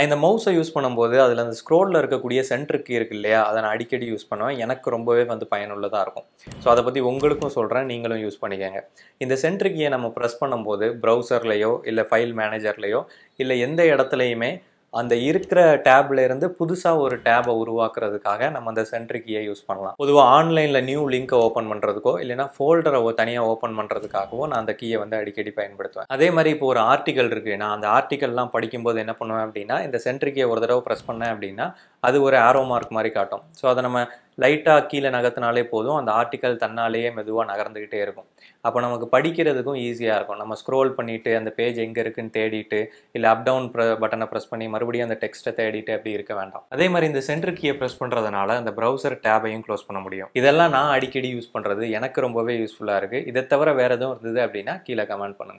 இந்த மவுஸை யூஸ் பண்ணும்போது அதில் அந்த ஸ்க்ரோலில் இருக்கக்கூடிய சென்டர் கீ இருக்கு இல்லையா அதை நான் அடிக்கடி யூஸ் பண்ணுவேன் எனக்கு ரொம்பவே வந்து பயனுள்ளதாக இருக்கும் ஸோ அதை பற்றி உங்களுக்கும் சொல்கிறேன் நீங்களும் யூஸ் பண்ணிக்கோங்க இந்த சென்டர் கீயை நம்ம ப்ரெஸ் பண்ணும்போது ப்ரௌசர்லேயோ இல்லை ஃபைல் மேனேஜர்லேயோ இல்லை எந்த இடத்துலையுமே அந்த இருக்கிற டேப்ல இருந்து புதுசாக ஒரு டேபை உருவாக்குறதுக்காக நம்ம அந்த சென்ட்ரி கீயை யூஸ் பண்ணலாம் பொதுவாக ஆன்லைனில் நியூ லிங்கை ஓப்பன் பண்ணுறதுக்கோ இல்லைனா ஃபோல்டரை தனியாக ஓப்பன் பண்ணுறதுக்காகவோ நான் அந்த கீயை வந்து அடிக்கடி பயன்படுத்துவேன் அதே மாதிரி இப்போ ஒரு ஆர்டிகல் இருக்குது நான் அந்த ஆர்டிகல்லாம் படிக்கும்போது என்ன பண்ணுவேன் அப்படின்னா இந்த சென்ட்ரி கீயை ஒரு தடவை ப்ரெஸ் பண்ணேன் அப்படின்னா அது ஒரு ஆரோ மார்க் மாதிரி காட்டும் ஸோ அதை நம்ம லைட்டாக கீழே நகர்த்தினாலே போதும் அந்த ஆர்டிக்கல் தன்னாலேயே மெதுவாக நகர்ந்துக்கிட்டே இருக்கும் அப்போ நமக்கு படிக்கிறதுக்கும் ஈஸியாக இருக்கும் நம்ம ஸ்க்ரோல் பண்ணிவிட்டு அந்த பேஜ் எங்கே இருக்குன்னு தேடிட்டு இல்லை அப் டவுன் பட்டனை ப்ரெஸ் பண்ணி மறுபடியும் அந்த டெக்ஸ்ட்டை தேடிட்டு அப்படி இருக்க வேண்டாம் அதே மாதிரி இந்த சென்டர் கீயை ப்ரெஸ் பண்ணுறதுனால அந்த ப்ரௌசர் டேபையும் க்ளோஸ் பண்ண முடியும் இதெல்லாம் நான் அடிக்கடி யூஸ் பண்ணுறது எனக்கு ரொம்பவே யூஸ்ஃபுல்லாக இருக்குது இதை தவிர வேறு எதுவும் இருந்தது அப்படின்னா கீழே கமெண்ட் பண்ணுங்கள்